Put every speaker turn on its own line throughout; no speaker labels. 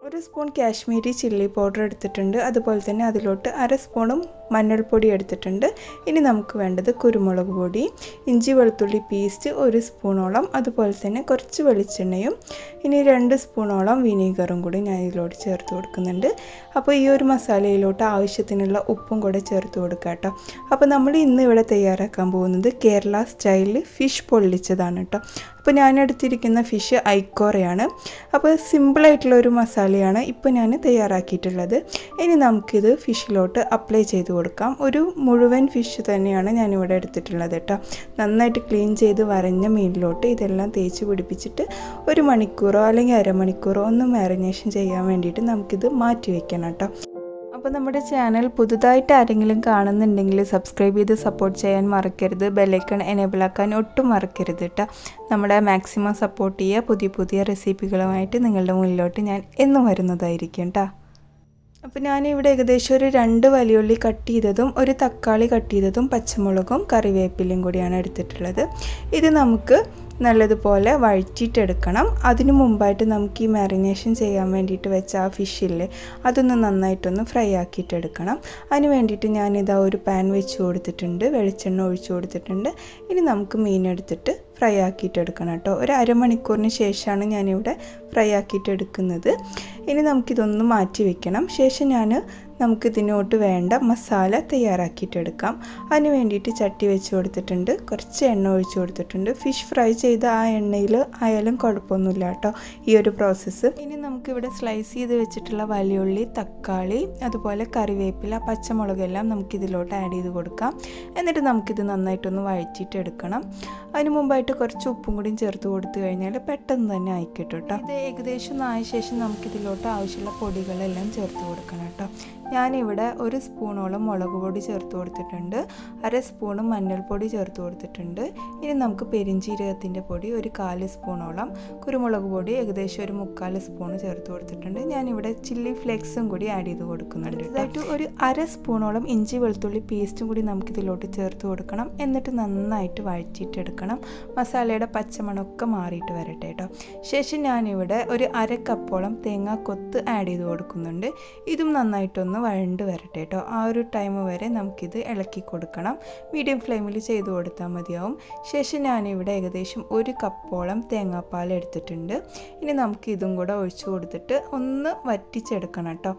ഒരു spoon Kashmiri chilli powder എടുത്തിട്ടുണ്ട് അതുപോലെ തന്നെ അതിലോട്ട് അര സ്പൂണും മഞ്ഞൾപ്പൊടി എടുത്തിട്ടുണ്ട് ഇനി നമുക്ക് വേണ്ടത് കുരുമുളക് പൊടി ഇഞ്ചി വെളുത്തുള്ളി പേസ്റ്റ് ഒരു സ്പൂണോളം അതുപോലെ തന്നെ കുറച്ച് വെളിച്ചെണ്ണയും ഇനി രണ്ട് സ്പൂണോളം വിനീഗറും കൂടി ഞാൻ ഇതിലോട്ട് ചേർത്ത് കൊടുക്കുന്നുണ്ട് അപ്പോൾ ഈ ഒരു മസാലയിലോട്ട് ആവശ്യത്തിനുള്ള ഉപ്പും കൂടെ ചേർത്ത് കൊടുക്കുക കേട്ടോ അപ്പോൾ നമ്മൾ ഇന്ന് ഇവിടെ തയ്യാറാക്കാൻ പോകുന്നത് കേരള സ്റ്റൈലിൽ ഫിഷ് പൊള്ളിച്ചതാണ് കേട്ടോ അപ്പോൾ ഞാൻ എടുത്തിരിക്കുന്ന ഫിഷ് ഐക്കോറയാണ് അപ്പോൾ സിമ്പിളായിട്ടുള്ള ഒരു മസാലയാണ് ഇപ്പോൾ ഞാൻ തയ്യാറാക്കിയിട്ടുള്ളത് ഇനി നമുക്കിത് ഫിഷിലോട്ട് അപ്ലൈ ചെയ്ത് കൊടുക്കാം ഒരു മുഴുവൻ ഫിഷ് തന്നെയാണ് ഞാനിവിടെ എടുത്തിട്ടുള്ളത് കേട്ടോ നന്നായിട്ട് ക്ലീൻ ചെയ്ത് വരഞ്ഞ മീനിലോട്ട് ഇതെല്ലാം തേച്ച് പിടിപ്പിച്ചിട്ട് ഒരു മണിക്കൂറോ അല്ലെങ്കിൽ അരമണിക്കൂറോ ഒന്ന് മാരിനേഷൻ ചെയ്യാൻ വേണ്ടിയിട്ട് നമുക്കിത് മാറ്റി വെക്കണം കേട്ടോ അപ്പോൾ നമ്മുടെ ചാനൽ പുതുതായിട്ട് ആരെങ്കിലും കാണുന്നുണ്ടെങ്കിൽ സബ്സ്ക്രൈബ് ചെയ്ത് സപ്പോർട്ട് ചെയ്യാൻ മറക്കരുത് ബെല്ലൈക്കൺ എനേബിൾ ആക്കാൻ ഒട്ടും മറക്കരുത് കേട്ടോ നമ്മളെ മാക്സിമം സപ്പോർട്ട് ചെയ്യുക പുതിയ പുതിയ റെസിപ്പികളുമായിട്ട് നിങ്ങളുടെ മുന്നിലോട്ട് ഞാൻ എന്നും വരുന്നതായിരിക്കും കേട്ടോ അപ്പോൾ ഞാനിവിടെ ഏകദേശം ഒരു രണ്ട് വലിയുള്ളി കട്ട് ചെയ്തതും ഒരു തക്കാളി കട്ട് ചെയ്തതും പച്ചമുളകും കറിവേപ്പിലയും കൂടിയാണ് എടുത്തിട്ടുള്ളത് ഇത് നമുക്ക് നല്ലതുപോലെ വഴറ്റിയിട്ടെടുക്കണം അതിനു മുമ്പായിട്ട് നമുക്ക് ഈ മാരിനേഷൻ ചെയ്യാൻ വേണ്ടിയിട്ട് വെച്ച ആ ഫിഷില്ലേ അതൊന്ന് നന്നായിട്ടൊന്ന് ഫ്രൈ ആക്കിയിട്ടെടുക്കണം അതിന് വേണ്ടിയിട്ട് ഞാനിതാ ഒരു പാൻ വെച്ച് കൊടുത്തിട്ടുണ്ട് വെളിച്ചെണ്ണ ഒഴിച്ചു കൊടുത്തിട്ടുണ്ട് ഇനി നമുക്ക് മീനെടുത്തിട്ട് ഫ്രൈ ആക്കിയിട്ടെടുക്കണം കേട്ടോ ഒരു അരമണിക്കൂറിന് ശേഷമാണ് ഞാനിവിടെ ഫ്രൈ ആക്കിയിട്ടെടുക്കുന്നത് ഇനി നമുക്കിതൊന്ന് മാറ്റി വെക്കണം ശേഷം ഞാൻ നമുക്കിതിനോട്ട് വേണ്ട മസാല തയ്യാറാക്കിയിട്ടെടുക്കാം അതിന് വേണ്ടിയിട്ട് ചട്ടി വെച്ച് കൊടുത്തിട്ടുണ്ട് കുറച്ച് എണ്ണ ഒഴിച്ച് കൊടുത്തിട്ടുണ്ട് ഫിഷ് ഫ്രൈ ചെയ്ത ആ എണ്ണയിൽ ആയാലും കുഴപ്പമൊന്നുമില്ല കേട്ടോ ഈ ഒരു പ്രോസസ്സ് ഇനി നമുക്കിവിടെ സ്ലൈസ് ചെയ്ത് വെച്ചിട്ടുള്ള വലിയുള്ളി തക്കാളി അതുപോലെ കറിവേപ്പില പച്ചമുളകെല്ലാം നമുക്കിതിലോട്ട് ആഡ് ചെയ്ത് കൊടുക്കാം എന്നിട്ട് നമുക്കിത് നന്നായിട്ടൊന്ന് വഴറ്റിയിട്ട് എടുക്കണം അതിന് മുമ്പായിട്ട് കുറച്ച് ഉപ്പും കൂടിയും ചേർത്ത് കൊടുത്തു കഴിഞ്ഞാൽ പെട്ടെന്ന് തന്നെ ആയിക്കിട്ടും കേട്ടോ ഇത് ഏകദേശം ആയ ശേഷം നമുക്കിതിലോട്ട് ആവശ്യമുള്ള പൊടികളെല്ലാം ചേർത്ത് കൊടുക്കണം കേട്ടോ ഞാനിവിടെ ഒരു സ്പൂണോളം മുളക് പൊടി ചേർത്ത് കൊടുത്തിട്ടുണ്ട് അര സ്പൂണ് മഞ്ഞൾപ്പൊടി ചേർത്ത് കൊടുത്തിട്ടുണ്ട് ഇനി നമുക്ക് പെരിഞ്ചീരകത്തിൻ്റെ പൊടി ഒരു കാല് സ്പൂണോളം കുരുമുളക് പൊടി ഏകദേശം ഒരു മുക്കാൽ സ്പൂൺ ചേർത്ത് കൊടുത്തിട്ടുണ്ട് ഞാനിവിടെ ചില്ലി ഫ്ലേക്സും കൂടി ആഡ് ചെയ്ത് കൊടുക്കുന്നുണ്ട് ഇതായിട്ട് ഒരു അര സ്പൂണോളം ഇഞ്ചി വെളുത്തുള്ളി പേസ്റ്റും കൂടി നമുക്കിതിലോട്ട് ചേർത്ത് കൊടുക്കണം എന്നിട്ട് നന്നായിട്ട് വഴറ്റിയിട്ടെടുക്കണം മസാലയുടെ പച്ചമണമൊക്കെ മാറിയിട്ട് വരട്ടെ കേട്ടോ ശേഷം ഞാനിവിടെ ഒരു അര കപ്പോളം തേങ്ങാ കൊത്ത് ആഡ് ചെയ്ത് കൊടുക്കുന്നുണ്ട് ഇതും നന്നായിട്ടൊന്ന് വഴണ്ട് വരട്ടെ കേട്ടോ ആ ഒരു ടൈം വരെ നമുക്കിത് ഇളക്കി കൊടുക്കണം മീഡിയം ഫ്ലെയിമിൽ ചെയ്ത് കൊടുത്താൽ മതിയാവും ശേഷം ഞാനിവിടെ ഏകദേശം ഒരു കപ്പോളം തേങ്ങാപ്പാൽ എടുത്തിട്ടുണ്ട് ഇനി നമുക്ക് ഇതും കൂടെ ഒഴിച്ചു കൊടുത്തിട്ട് ഒന്ന് വറ്റിച്ചെടുക്കണം കേട്ടോ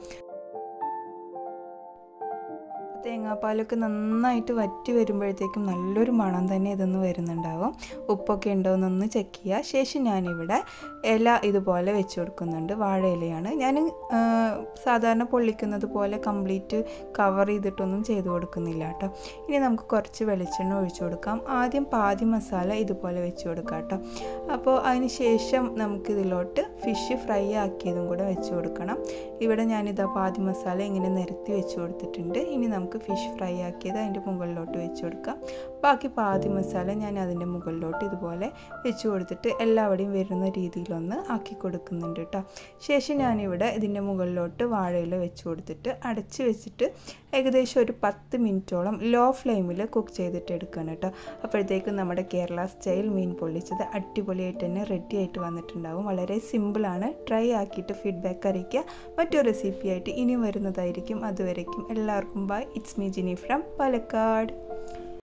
തേങ്ങാപ്പാലൊക്കെ നന്നായിട്ട് വറ്റി വരുമ്പോഴത്തേക്കും നല്ലൊരു മണം തന്നെ ഇതൊന്ന് വരുന്നുണ്ടാവും ഉപ്പൊക്കെ ഉണ്ടോ എന്നൊന്ന് ചെക്ക് ചെയ്യുക ശേഷം ഞാനിവിടെ ഇല ഇതുപോലെ വെച്ച് കൊടുക്കുന്നുണ്ട് വാഴ ഇലയാണ് ഞാൻ സാധാരണ പൊള്ളിക്കുന്നത് പോലെ കംപ്ലീറ്റ് കവർ ചെയ്തിട്ടൊന്നും ചെയ്ത് കൊടുക്കുന്നില്ല കേട്ടോ ഇനി നമുക്ക് കുറച്ച് വെളിച്ചെണ്ണ ഒഴിച്ചു കൊടുക്കാം ആദ്യം പാതി മസാല ഇതുപോലെ വെച്ച് കൊടുക്കാം കേട്ടോ അപ്പോൾ അതിന് ശേഷം നമുക്കിതിലോട്ട് ഫിഷ് ഫ്രൈ ആക്കിയതും കൂടെ വെച്ച് കൊടുക്കണം ഇവിടെ ഞാനിതാ പാതി മസാല ഇങ്ങനെ നിരത്തി വെച്ച് കൊടുത്തിട്ടുണ്ട് ഇനി നമുക്ക് ഫിഷ് ഫ്രൈ ആക്കിയത് അതിൻ്റെ മുകളിലോട്ട് വെച്ച് കൊടുക്കാം ബാക്കി പാതി മസാല ഞാൻ അതിൻ്റെ മുകളിലോട്ട് ഇതുപോലെ വെച്ച് കൊടുത്തിട്ട് എല്ലാവിടെയും വരുന്ന രീതിയിലൊന്ന് ആക്കി കൊടുക്കുന്നുണ്ട് കേട്ടോ ശേഷം ഞാനിവിടെ ഇതിൻ്റെ മുകളിലോട്ട് വാഴയില വെച്ച് കൊടുത്തിട്ട് അടച്ച് വെച്ചിട്ട് ഏകദേശം ഒരു പത്ത് മിനിറ്റോളം ലോ ഫ്ലെയിമിൽ കുക്ക് ചെയ്തിട്ട് എടുക്കണം കേട്ടോ അപ്പോഴത്തേക്കും നമ്മുടെ കേരള സ്റ്റൈൽ മീൻ പൊള്ളിച്ചത് അടിപൊളിയായിട്ട് തന്നെ റെഡി ആയിട്ട് വന്നിട്ടുണ്ടാവും വളരെ സിമ്പിളാണ് ട്രൈ ആക്കിയിട്ട് ഫീഡ്ബാക്ക് അറിയിക്കുക മറ്റൊരു റെസിപ്പിയായിട്ട് ഇനി വരുന്നതായിരിക്കും അതുവരയ്ക്കും എല്ലാവർക്കും bye it's me Jini from Palakkad